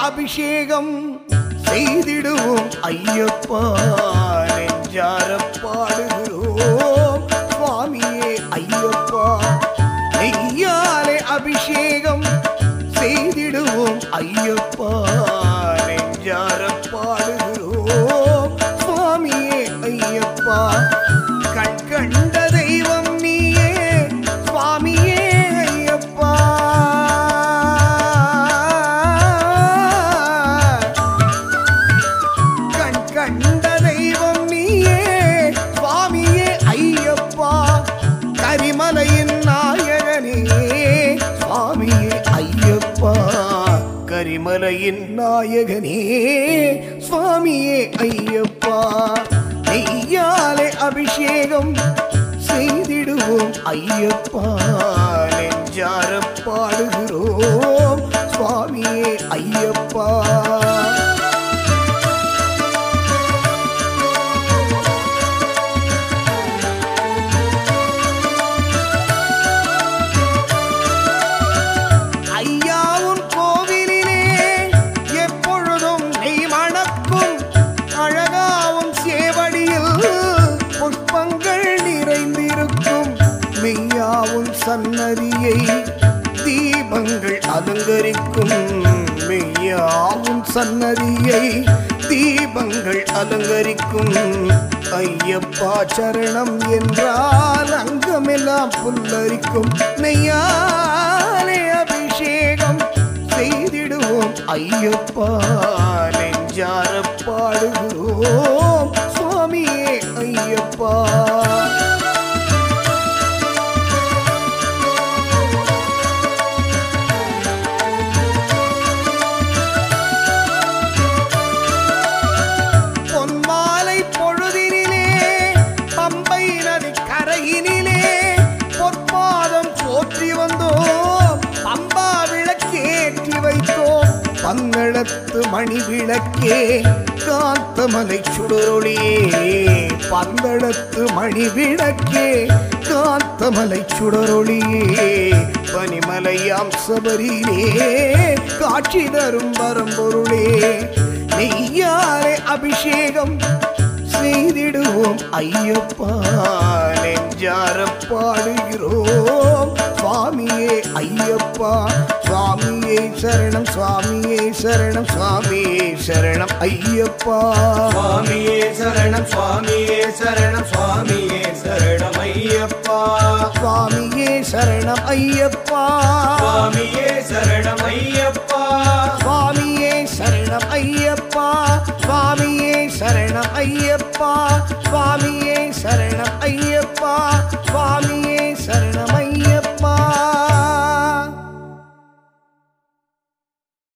அபிஷேகம் செய்திடுவோம் ஐயப்பா நெஞ்சார பாடுகிறோம் சுவாமியே ஐயப்பா நெய்யாலே அபிஷேகம் செய்திடுவோம் ஐயப்பா நெஞ்சார பாடுகிறோம் சுவாமியே ஐயப்பா கண் கண்ட தெய்வம் நீயே சுவாமியே ஐயப்பா கண் கண்ட தெய்வம் நீயே சுவாமியே ஐயப்பா கரிமலையின் நாயகனே சுவாமியே ஐயப்பா கரிமலையின் நாயகனே சுவாமியே ஐயப்பா நெய்யாலே அபிஷேகம் செய்திடுவோம் ஐயப்பா நெஞ்சார பாடுகிறோம் சுவாமியே ஐயப்பா ஐயாவும் கோவிலிலே எப்பொழுதும் நெய் மணக்கும் அழகாவும் சேவடியில் புஷ்பங்கள் நிறைந்திருக்கும் மெய்யாவும் சன்னதியை தீபங்கள் அலங்கரிக்கும் மெய்யாவும் சன்னதியை தீபங்கள் அலங்கரிக்கும் ஐயப்பா சரணம் என்றால் அங்கமெல்லாம் புல்லரிக்கும் நெய்யாலே அபிஷேகம் செய்திடுவோம் ஐயப்பா நெஞ்சார பாடுகிறோம் சுவாமியே ஐயப்பா பொன்மாலை பொழுதினிலே பம்பை நதி கரையினிலே பொற்பாதம் போற்றி வந்தோம் பம்பா விளக்கேற்றி வைத்தோம் பங்களத்து மணி விளக்கே காந்தமலை சுடரொளியே பந்தளத்து மணி விளக்கே காந்தமலை சுடரொளியே பனிமலையாம் சபரியிலே காட்சி தரும் வரம்பொருளே நெய்யாலே அபிஷேகம் செய்திடுவோம் ஐயப்பா நெஞ்சார பாடுகிறோம் சுவாமியே ஐயப்பா சுவாமியே சரணம் சுவாமியே சரணம் சுவாமியே சரணம் ஐயப்பா சுவாமியே சரணம் சுவாமியே சரணம் சுவாமியே சரணம் ஐயப்பா சுவாமியே சரணம் ஐயப்பா சுவாமியே சரணம் ஐயப்பா சுவாமியே சரணம் ஐயப்பா சுவாமியே சரணம் ஐயப்பா சுவாமியே சரணம் ஐயப்பா சுவாமி